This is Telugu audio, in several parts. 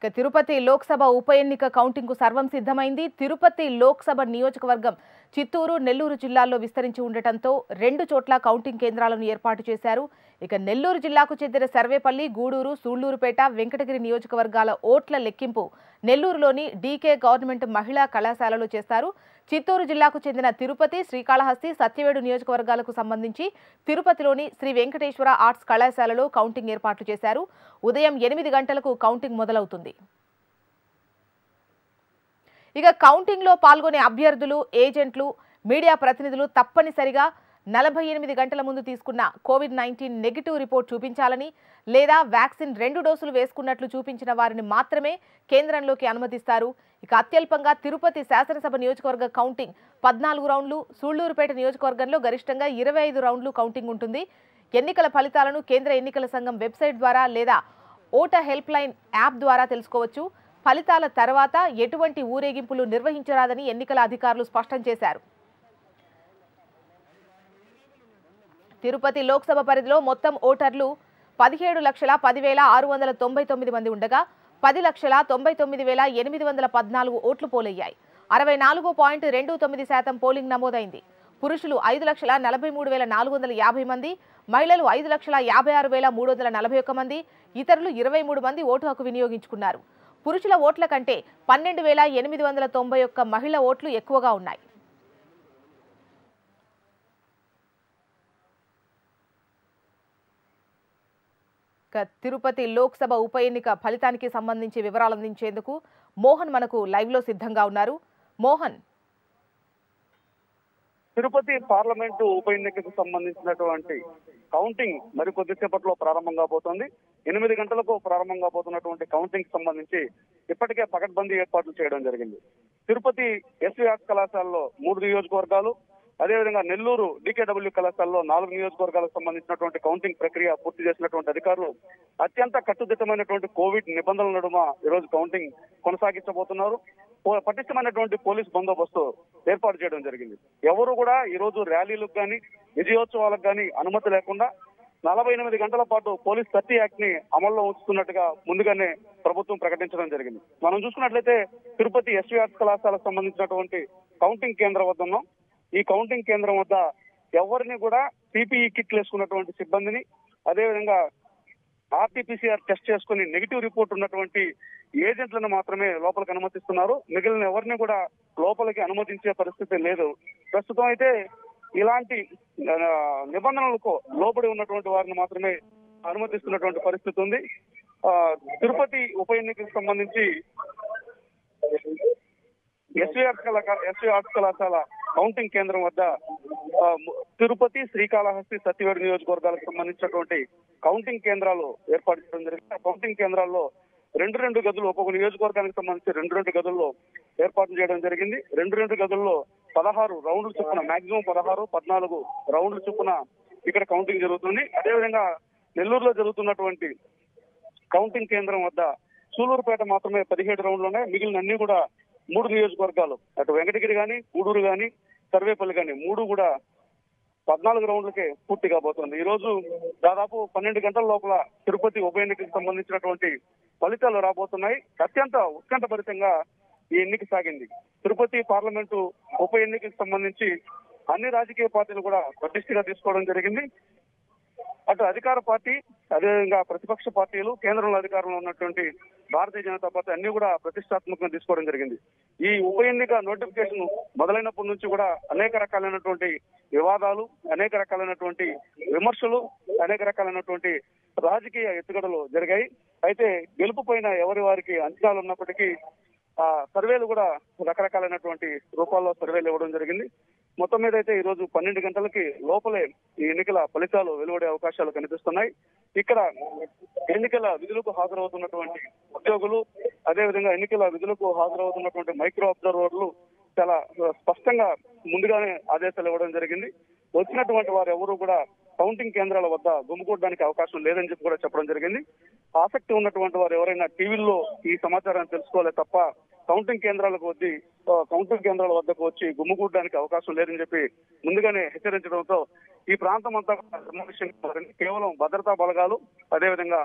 ఇక తిరుపతి లోక్సభ ఉప ఎన్నిక కౌంటింగ్కు సర్వం సిద్ధమైంది తిరుపతి లోక్సభ నియోజకవర్గం చిత్తూరు నెల్లూరు జిల్లాల్లో విస్తరించి ఉండటంతో రెండు చోట్ల కౌంటింగ్ కేంద్రాలను ఏర్పాటు చేశారు ఇక నెల్లూరు జిల్లాకు చెందిన సర్వేపల్లి గూడూరు సూళ్లూరుపేట వెంకటగిరి నియోజకవర్గాల ఓట్ల లెక్కింపు నెల్లూరులోని డీకే గవర్నమెంట్ మహిళా కళాశాలలో చేస్తారు చిత్తూరు జిల్లాకు చెందిన తిరుపతి శ్రీకాళహస్తి సత్యవేడు నియోజకవర్గాలకు సంబంధించి తిరుపతిలోని శ్రీ వెంకటేశ్వర ఆర్ట్స్ కళాశాలలో కౌంటింగ్ ఏర్పాట్లు చేశారు ఉదయం ఎనిమిది గంటలకు కౌంటింగ్ మొదలవుతుంది ఇక కౌంటింగ్లో పాల్గొనే అభ్యర్థులు ఏజెంట్లు మీడియా ప్రతినిధులు తప్పనిసరిగా నలభై ఎనిమిది గంటల ముందు తీసుకున్న కోవిడ్ నైన్టీన్ నెగిటివ్ రిపోర్ట్ చూపించాలని లేదా వ్యాక్సిన్ రెండు డోసులు వేసుకున్నట్లు చూపించిన వారిని మాత్రమే కేంద్రంలోకి అనుమతిస్తారు ఇక అత్యల్పంగా తిరుపతి శాసనసభ నియోజకవర్గ కౌంటింగ్ పద్నాలుగు రౌండ్లు సూళ్లూరుపేట నియోజకవర్గంలో గరిష్టంగా ఇరవై ఐదు రౌండ్లు కౌంటింగ్ ఉంటుంది ఎన్నికల ఫలితాలను కేంద్ర ఎన్నికల సంఘం వెబ్సైట్ ద్వారా లేదా ఓటర్ హెల్ప్ లైన్ యాప్ ద్వారా తెలుసుకోవచ్చు ఫలితాల తర్వాత ఎటువంటి ఊరేగింపులు నిర్వహించరాదని ఎన్నికల అధికారులు స్పష్టం చేశారు తిరుపతి లోక్సభ పరిధిలో మొత్తం ఓటర్లు పదిహేడు లక్షల పదివేల ఆరు వందల తొంభై తొమ్మిది మంది ఉండగా పది లక్షల తొంభై తొమ్మిది వేల ఎనిమిది వందల పద్నాలుగు ఓట్లు పోలయ్యాయి అరవై నాలుగు పాయింట్ రెండు తొమ్మిది శాతం పోలింగ్ నమోదైంది పురుషులు ఐదు లక్షల నలభై మూడు వేల నాలుగు వందల యాభై మంది మహిళలు ఐదు లక్షల యాభై ఆరు వేల మూడు వందల నలభై ఒక్క మంది ఇతరులు ఇరవై మూడు మంది ఓటు హక్కు వినియోగించుకున్నారు పురుషుల ఓట్ల కంటే పన్నెండు వేల ఎనిమిది వందల తొంభై ఒక్క మహిళ ఓట్లు ఎక్కువగా ఉన్నాయి ఇక తిరుపతి లోక్సభ ఉప ఎన్నిక ఫలితానికి సంబంధించి వివరాలు అందించేందుకు మోహన్ మనకు లైవ్ లో సిద్ధంగా ఉన్నారు మోహన్ తిరుపతి పార్లమెంటు ఉప ఎన్నికకు సంబంధించినటువంటి కౌంటింగ్ మరి కొద్దిసేపట్లో ప్రారంభం కాబోతోంది ఎనిమిది గంటలకు ప్రారంభం కాబోతున్నటువంటి కౌంటింగ్ సంబంధించి ఇప్పటికే పకడ్బందీ ఏర్పాట్లు చేయడం జరిగింది తిరుపతి ఎస్వి ఆర్ట్స్ కళాశాలలో మూడు నియోజకవర్గాలు అదేవిధంగా నెల్లూరు డికేడబ్ల్యూ కళాశాలలో నాలుగు నియోజకవర్గాలకు సంబంధించినటువంటి కౌంటింగ్ ప్రక్రియ పూర్తి చేసినటువంటి అధికారులు అత్యంత కట్టుదిట్టమైనటువంటి కోవిడ్ నిబంధనల నడుమ ఈరోజు కౌంటింగ్ కొనసాగించబోతున్నారు పో- పటిష్టమైనటువంటి పోలీస్ బందోబస్తు ఏర్పాటు చేయడం జరిగింది ఎవరు కూడా ఈ రోజు ర్యాలీలకు కానీ విజయోత్సవాలకు కానీ అనుమతి లేకుండా నలభై ఎనిమిది గంటల పాటు పోలీస్ థర్టీ యాక్ట్ ని అమల్లో ఉంచుతున్నట్టుగా ముందుగానే ప్రభుత్వం ప్రకటించడం జరిగింది మనం చూసుకున్నట్లయితే తిరుపతి ఎస్వి ఆర్ట్స్ కళాశాలకు సంబంధించినటువంటి కౌంటింగ్ కేంద్రం వద్ద ఉన్నాం ఈ కౌంటింగ్ కేంద్రం వద్ద ఎవరిని కూడా పీపీఈ కిట్లు వేసుకున్నటువంటి సిబ్బందిని అదేవిధంగా ఆర్టీపీసీఆర్ టెస్ట్ చేసుకుని నెగిటివ్ రిపోర్ట్ ఉన్నటువంటి ఏజెంట్లను మాత్రమే లోపలికి అనుమతిస్తున్నారు మిగిలిన ఎవరిని కూడా లోపలికి అనుమతించే పరిస్థితి లేదు ప్రస్తుతం అయితే ఇలాంటి ఆ, నిబంధనలకు లోబడి ఉన్నటువంటి వారిని మాత్రమే అనుమతిస్తున్నటువంటి పరిస్థితి ఉంది ఆ, తిరుపతి ఉప ఎన్నికకు సంబంధించి ఎస్వి ఆర్ట్స్ కళా ఎస్వి ఆర్ట్స్ కళాశాల కౌంటింగ్ కేంద్రం వద్ద ఆ, ము- తిరుపతి శ్రీకాళహస్తి సత్యవేడు నియోజకవర్గాలకు సంబంధించినటువంటి కౌంటింగ్ కేంద్రాలు ఏర్పాటు చేయడం జరిగింది ఆ కౌంటింగ్ కేంద్రాల్లో రెండు రెండు గదులు ఒక్కొక్క నియోజకవర్గానికి సంబంధించి రెండు రెండు గదుల్లో ఏర్పాటు చేయడం జరిగింది రెండు రెండు గదుల్లో పదహారు రౌండ్లు చొప్పున మాక్సిమం పదహారు పద్నాలుగు రౌండ్లు చొప్పున ఇక్కడ కౌంటింగ్ జరుగుతుంది అదేవిధంగా నెల్లూరులో జరుగుతున్నటువంటి కౌంటింగ్ కేంద్రం వద్ద సూలూరుపేట మాత్రమే పదిహేడు రౌండ్లు ఉన్నాయి మిగిలిన అన్ని కూడా మూడు నియోజకవర్గాలు అటు వెంకటగిరి గాని గూడూరు గాని సర్వేపల్లి గాని మూడు కూడా పద్నాలుగు రౌండ్లకే పూర్తి కాబోతోంది ఈ రోజు దాదాపు పన్నెండు గంటల లోపల తిరుపతి ఉప ఎన్నికకు సంబంధించినటువంటి ఫలితాలు రాబోతున్నాయి అత్యంత ఉత్కంఠభరితంగా ఈ ఎన్నిక సాగింది తిరుపతి పార్లమెంటు ఉప ఎన్నికకు సంబంధించి అన్ని రాజకీయ పార్టీలు కూడా పటిష్టగా తీసుకోవడం జరిగింది అటు అధికార పార్టీ అదేవిధంగా ప్రతిపక్ష పార్టీలు కేంద్రంలో అధికారంలో ఉన్నటువంటి భారతీయ జనతా పార్టీ అన్ని కూడా ప్రతిష్టాత్మకంగా తీసుకోవడం జరిగింది ఈ ఉప ఎన్నిక నోటిఫికేషన్ మొదలైనప్పటి నుంచి కూడా అనేక రకాలైనటువంటి వివాదాలు అనేక రకాలైనటువంటి విమర్శలు అనేక రకాలైనటువంటి రాజకీయ ఎత్తుగడలు జరిగాయి అయితే గెలుపు పైన ఎవరి వారికి అంచనాలు ఉన్నప్పటికీ ఆ సర్వేలు కూడా రకరకాలైనటువంటి రూపాల్లో సర్వేలు ఇవ్వడం జరిగింది మొత్తం మీద అయితే ఈ రోజు పన్నెండు గంటలకి లోపలే ఈ ఎన్నికల ఫలితాలు వెలువడే అవకాశాలు కనిపిస్తున్నాయి ఇక్కడ ఎన్నికల విధులకు హాజరవుతున్నటువంటి ఉద్యోగులు అదేవిధంగా ఎన్నికల విధులకు హాజరవుతున్నటువంటి మైక్రో అబ్జర్వర్లు చాలా స్పష్టంగా ముందుగానే ఆదేశాలు ఇవ్వడం జరిగింది వచ్చినటువంటి వారు ఎవరు కూడా కౌంటింగ్ కేంద్రాల వద్ద గుమ్ముకూడడానికి అవకాశం లేదని చెప్పి కూడా చెప్పడం జరిగింది ఆసక్తి ఉన్నటువంటి వారు ఎవరైనా టీవీల్లో ఈ సమాచారాన్ని తెలుసుకోవాలి తప్ప కౌంటింగ్ కేంద్రాలకు వచ్చి ఆ, కౌంటింగ్ కేంద్రాల వద్దకు వచ్చి గుమ్ముకూడడానికి అవకాశం లేదని చెప్పి ముందుగానే హెచ్చరించడంతో ఈ ప్రాంతం అంతా కూడా నిర్మానుష్యంగా మారింది. కేవలం భద్రతా బలగాలు అదేవిధంగా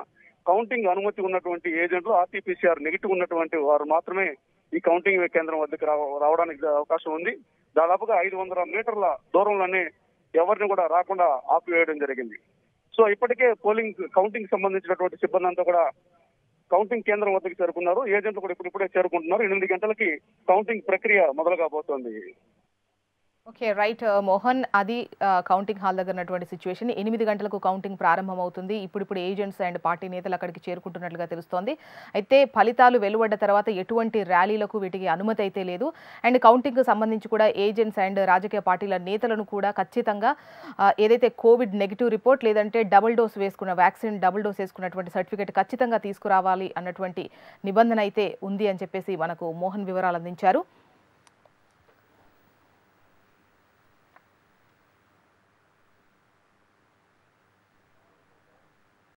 కౌంటింగ్ అనుమతి ఉన్నటువంటి ఏజెంట్లు ఆర్టీపీసీఆర్ నెగిటివ్ ఉన్నటువంటి వారు మాత్రమే ఈ కౌంటింగ్ కేంద్రం వద్దకు రావ- రావడానికి అవకాశం ఉంది దాదాపుగా ఐదు వందల మీటర్ల దూరంలోనే ఎవరిని కూడా రాకుండా ఆపివేయడం జరిగింది సో ఇప్పటికే పోలింగ్ కౌంటింగ్ సంబంధించినటువంటి సిబ్బంది అంతా కూడా కౌంటింగ్ కేంద్రం వద్దకు చేరుకున్నారు ఏజెంట్లు కూడా ఇప్పుడిప్పుడే చేరుకుంటున్నారు ఎనిమిది గంటలకి కౌంటింగ్ ప్రక్రియ మొదలు కాబోతోంది ఓకే రైట్ మోహన్ అది ఆ, కౌంటింగ్ హాల్ దగ్గర ఉన్నటువంటి సిచ్యువేషన్ ఎనిమిది గంటలకు కౌంటింగ్ ప్రారంభమవుతుంది ఇప్పుడిప్పుడు ఏజెంట్స్ అండ్ పార్టీ నేతలు అక్కడికి చేరుకుంటున్నట్లుగా తెలుస్తోంది అయితే ఫలితాలు వెలువడ్డ తర్వాత ఎటువంటి ర్యాలీలకు వీటికి అనుమతి అయితే లేదు అండ్ కౌంటింగ్కు సంబంధించి కూడా ఏజెంట్స్ అండ్ రాజకీయ పార్టీల నేతలను కూడా ఖచ్చితంగా ఆ, ఏదైతే కోవిడ్ నెగిటివ్ రిపోర్ట్ లేదంటే డబుల్ డోస్ వేసుకున్న వ్యాక్సిన్ డబుల్ డోస్ వేసుకున్నటువంటి సర్టిఫికేట్ ఖచ్చితంగా తీసుకురావాలి అన్నటువంటి నిబంధన అయితే ఉంది అని చెప్పేసి మనకు మోహన్ వివరాలు అందించారు